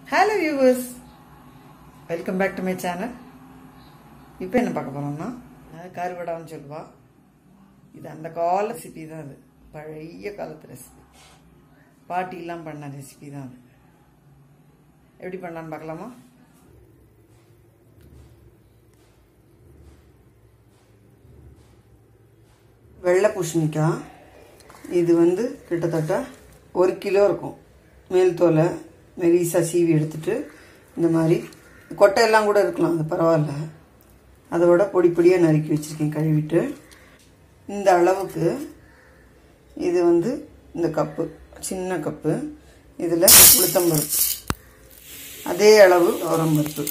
hello viewers welcome back to my channel இப்போ என்ன பார்க்க போகிறோம்னா கருவடான்னு சொல்லுவா இது அந்த கால ரெசிபி தான் அது பழைய காலத்து ரெசிபி பாட்டிலாம் பண்ண ரெசிபி தான் அது எப்படி பண்ணலான்னு பார்க்கலாமா வெள்ளை பூசணிக்காய் இது வந்து கிட்டத்தட்ட ஒரு கிலோ இருக்கும் மேல் தோலை மெலிசா சீவி எடுத்துட்டு இந்த மாதிரி கொட்டையெல்லாம் கூட இருக்கலாம் அது பரவாயில்ல அதோட பொடி பொடியாக நறுக்கி வச்சுருக்கேன் கழுவிட்டு இந்த அளவுக்கு இது வந்து இந்த கப்பு சின்ன கப்பு இதில் உளுத்தம்பருப்பு அதே அளவு பருப்பு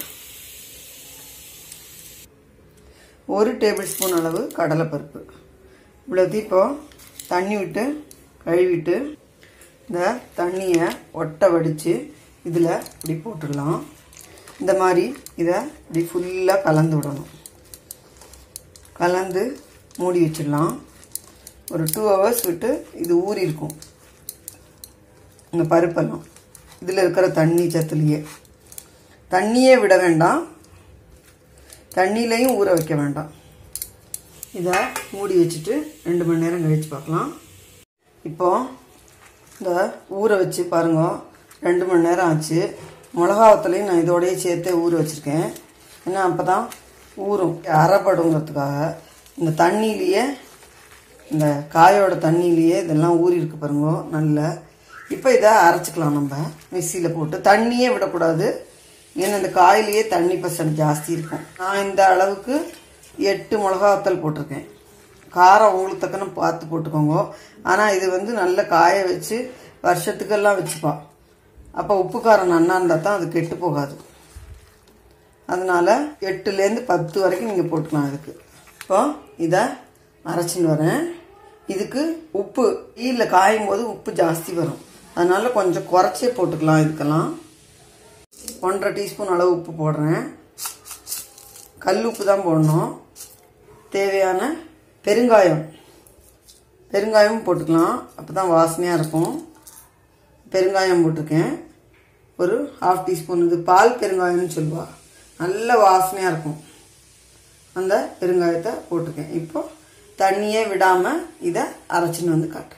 ஒரு டேபிள் ஸ்பூன் அளவு கடலைப்பருப்பு இவ்வளோத்தையும் இப்போ தண்ணி விட்டு கழுவிட்டு இந்த தண்ணியை ஒட்டை வடித்து இதில் இப்படி போட்டுடலாம் இந்த மாதிரி இதை இப்படி ஃபுல்லாக கலந்து விடணும் கலந்து மூடி வச்சிடலாம் ஒரு டூ ஹவர்ஸ் விட்டு இது ஊறி இருக்கும் இந்த பருப்பெல்லாம் இதில் இருக்கிற தண்ணி சத்துலேயே தண்ணியே விட வேண்டாம் தண்ணியிலையும் ஊற வைக்க வேண்டாம் இதை மூடி வச்சுட்டு ரெண்டு மணி நேரம் கழித்து பார்க்கலாம் இப்போ இந்த ஊற வச்சு பாருங்க ரெண்டு மணி நேரம் ஆச்சு மிளகாவத்துலையும் நான் இதோடய சேர்த்தே ஊற வச்சுருக்கேன் ஏன்னா அப்போ தான் ஊறும் அரைப்படுங்கிறதுக்காக இந்த தண்ணியிலேயே இந்த காயோட தண்ணியிலேயே இதெல்லாம் ஊறி இருக்கு பாருங்க நல்ல இப்போ இதை அரைச்சிக்கலாம் நம்ம மிக்சியில் போட்டு தண்ணியே விடக்கூடாது ஏன்னா இந்த காயிலேயே தண்ணி பர்சன்ட் ஜாஸ்தி இருக்கும் நான் இந்த அளவுக்கு எட்டு மிளகாத்தல் போட்டிருக்கேன் காரம் உங்களுக்கு தக்கன பார்த்து போட்டுக்கோங்க ஆனால் இது வந்து நல்ல காய வச்சு வருஷத்துக்கெல்லாம் வச்சுப்பா அப்போ உப்பு காரம் நன்னா இருந்தால் தான் அது கெட்டு போகாது அதனால் எட்டுலேருந்து பத்து வரைக்கும் நீங்கள் போட்டுக்கலாம் இதுக்கு இப்போ இதை அரைச்சின்னு வரேன் இதுக்கு உப்பு ஈரில் காயும் போது உப்பு ஜாஸ்தி வரும் அதனால் கொஞ்சம் குறைச்சே போட்டுக்கலாம் இதுக்கெல்லாம் ஒன்றரை டீஸ்பூன் அளவு உப்பு போடுறேன் கல் உப்பு தான் போடணும் தேவையான பெருங்காயம் பெருங்காயமும் போட்டுக்கலாம் அப்போ தான் வாசனையாக இருக்கும் பெருங்காயம் போட்டிருக்கேன் ஒரு ஹாஃப் டீஸ்பூன் இது பால் பெருங்காயம்னு சொல்லுவா நல்ல வாசனையாக இருக்கும் அந்த பெருங்காயத்தை போட்டிருக்கேன் இப்போ தண்ணியே விடாமல் இதை அரைச்சின்னு வந்து காட்டுறேன்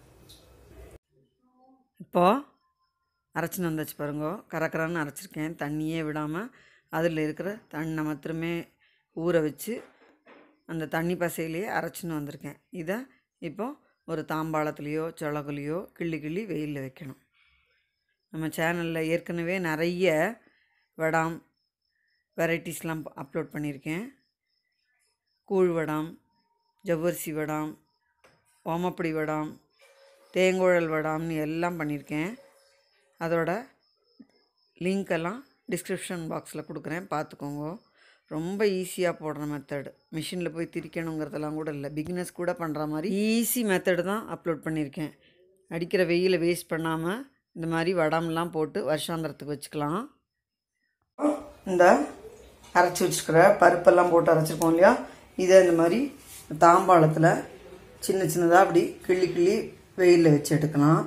இப்போது அரைச்சின்னு வந்தாச்சு பாருங்க கரக்கரான்னு அரைச்சிருக்கேன் தண்ணியே விடாமல் அதில் இருக்கிற தண்ணை மாத்திரமே ஊற வச்சு அந்த தண்ணி பசையிலேயே அரைச்சின்னு வந்திருக்கேன் இதை இப்போ ஒரு தாம்பாளத்துலேயோ சொலகுலையோ கிள்ளி கிள்ளி வெயிலில் வைக்கணும் நம்ம சேனலில் ஏற்கனவே நிறைய வடாம் வெரைட்டிஸ்லாம் அப்லோட் பண்ணியிருக்கேன் கூழ் வடாம் ஜவ்வரிசி வடாம் ஓமப்படி வடாம் தேங்குழல் வடாம்னு எல்லாம் பண்ணியிருக்கேன் அதோட லிங்க்கெல்லாம் டிஸ்கிரிப்ஷன் பாக்ஸில் கொடுக்குறேன் பார்த்துக்கோங்க ரொம்ப ஈஸியாக போடுற மெத்தடு மிஷினில் போய் திரிக்கணுங்கிறதெல்லாம் கூட இல்லை பிகினஸ் கூட பண்ணுற மாதிரி ஈஸி மெத்தடு தான் அப்லோட் பண்ணியிருக்கேன் அடிக்கிற வெயிலை வேஸ்ட் பண்ணாமல் இந்த மாதிரி வடம்லாம் போட்டு வருஷாந்திரத்துக்கு வச்சுக்கலாம் இந்த அரைச்சி வச்சுருக்கிற பருப்பெல்லாம் போட்டு அரைச்சிருக்கோம் இல்லையா இதை இந்த மாதிரி தாம்பாளத்தில் சின்ன சின்னதாக அப்படி கிள்ளி கிள்ளி வெயிலில் வச்சு எடுக்கலாம்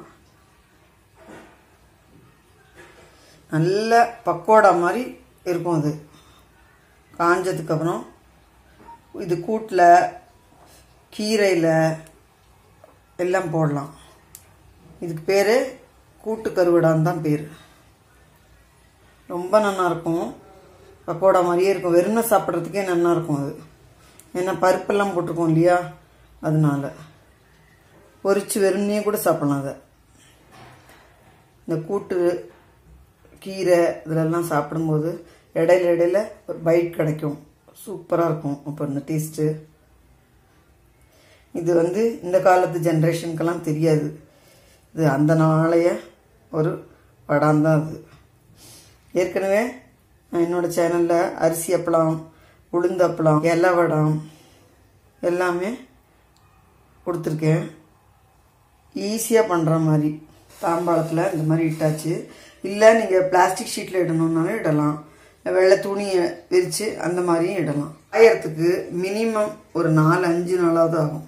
நல்ல பக்கோடா மாதிரி இருக்கும் அது காஞ்சதுக்கப்புறம் இது கூட்டில் கீரையில் எல்லாம் போடலாம் இதுக்கு பேர் கூட்டு கருவடான்னு தான் பேர் ரொம்ப நல்லாயிருக்கும் பக்கோடா மாதிரியே இருக்கும் வெறுமை சாப்பிட்றதுக்கே நல்லா இருக்கும் அது ஏன்னா பருப்பெல்லாம் போட்டிருக்கோம் இல்லையா அதனால பொரிச்சு வெறுமையே கூட சாப்பிடலாம் அதை இந்த கூட்டு கீரை இதிலெல்லாம் சாப்பிடும்போது இடையில இடையில ஒரு பைட் கிடைக்கும் சூப்பராக இருக்கும் அப்போ இந்த டேஸ்ட்டு இது வந்து இந்த காலத்து ஜென்ரேஷனுக்கெல்லாம் தெரியாது இது அந்த நாளைய ஒரு படம் தான் அது ஏற்கனவே நான் என்னோடய சேனலில் அரிசி அப்பளம் உளுந்து அப்பளம் இலை வடம் எல்லாமே கொடுத்துருக்கேன் ஈஸியாக பண்ணுற மாதிரி தாம்பாளத்தில் இந்த மாதிரி இட்டாச்சு இல்லை நீங்கள் பிளாஸ்டிக் ஷீட்டில் இடணுன்னாலும் இடலாம் வெள்ளை துணியை விரித்து அந்த மாதிரியும் இடலாம் காயறதுக்கு மினிமம் ஒரு நாலு அஞ்சு நாளாவது ஆகும்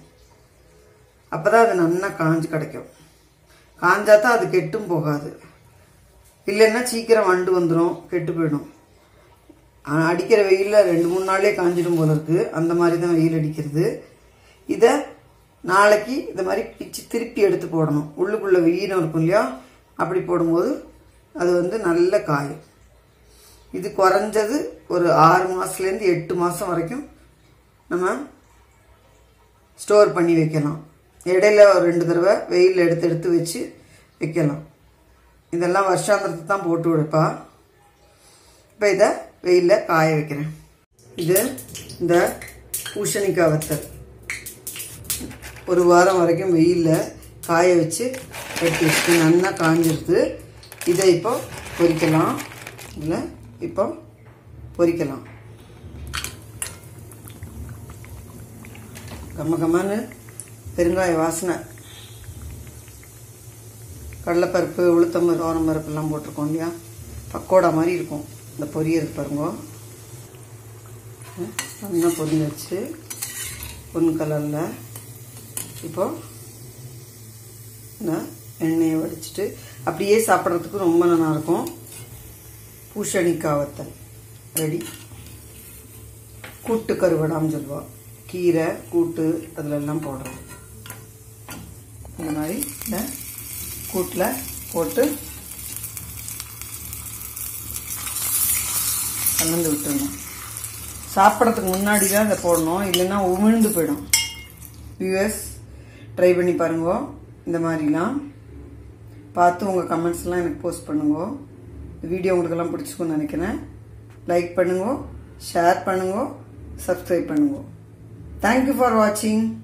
அப்போ தான் அது நல்லா காஞ்சு கிடைக்கும் காஞ்சா தான் அது கெட்டும் போகாது இல்லைன்னா சீக்கிரம் வண்டு வந்துடும் கெட்டு போயிடும் ஆ- அடிக்கிற வெயிலில் ரெண்டு மூணு நாளே காஞ்சிடும் போல இருக்கு அந்த மாதிரி தான் வெயில் அடிக்கிறது இதை நாளைக்கு இந்த மாதிரி பிச்சு திருப்பி எடுத்து போடணும் உள்ளுக்குள்ளே ஈரம் இருக்கும் இல்லையா அப்படி போடும்போது அது வந்து நல்ல காயும் இது குறைஞ்சது ஒரு ஆறு மாதத்துலேருந்து எட்டு மாதம் வரைக்கும் நம்ம ஸ்டோர் பண்ணி வைக்கலாம் இடையில ஒரு ரெண்டு தடவை வெயிலில் எடுத்து எடுத்து வச்சு வைக்கலாம் இதெல்லாம் வருஷாந்திரத்துக்கு தான் போட்டு விடுப்பா இப்போ இதை வெயிலில் காய வைக்கிறேன் இது இந்த பூசணிக்காய் வத்தல் ஒரு வாரம் வரைக்கும் வெயிலில் காய வச்சு எடுத்து வச்சுட்டு நல்லா காஞ்சிருது இதை இப்போ பொரிக்கலாம் இதில் இப்போ பொரிக்கலாம் கம்ம கம்மன்னு பெருங்காய வாசனை கடலைப்பருப்பு உளுத்தம்பருப்பு ஓரம்பருப்பு எல்லாம் போட்டிருக்கோம் இல்லையா பக்கோடா மாதிரி இருக்கும் இந்த பொரியல் பாருங்க ம், நல்லா பொரிஞ்சு வச்சு பொன் கலரில் இப்போ இந்த எண்ணெயை வடிச்சிட்டு அப்படியே சாப்பிட்றதுக்கு ரொம்ப நல்லா இருக்கும் பூசணிக்காய் வத்தல் ரெடி கூட்டு கருவடான்னு சொல்லுவா கீரை கூட்டு அதுல எல்லாம் போடுறோம் இந்த மாதிரி இந்த கூட்டில் போட்டு கலந்து விட்டுருணும் சாப்பிட்றதுக்கு முன்னாடி தான் இதை போடணும் இல்லைன்னா உமிழ்ந்து போயிடும் வியூஎஸ் ட்ரை பண்ணி பாருங்க இந்த மாதிரிலாம் பார்த்து உங்கள் கமெண்ட்ஸ்லாம் எனக்கு போஸ்ட் பண்ணுங்க வீடியோ உங்களுக்கெல்லாம் பிடிச்சிக்கும்னு நினைக்கிறேன் லைக் பண்ணுங்க ஷேர் பண்ணுங்க சப்ஸ்கிரைப் பண்ணுங்க தேங்க்யூ ஃபார் வாட்சிங்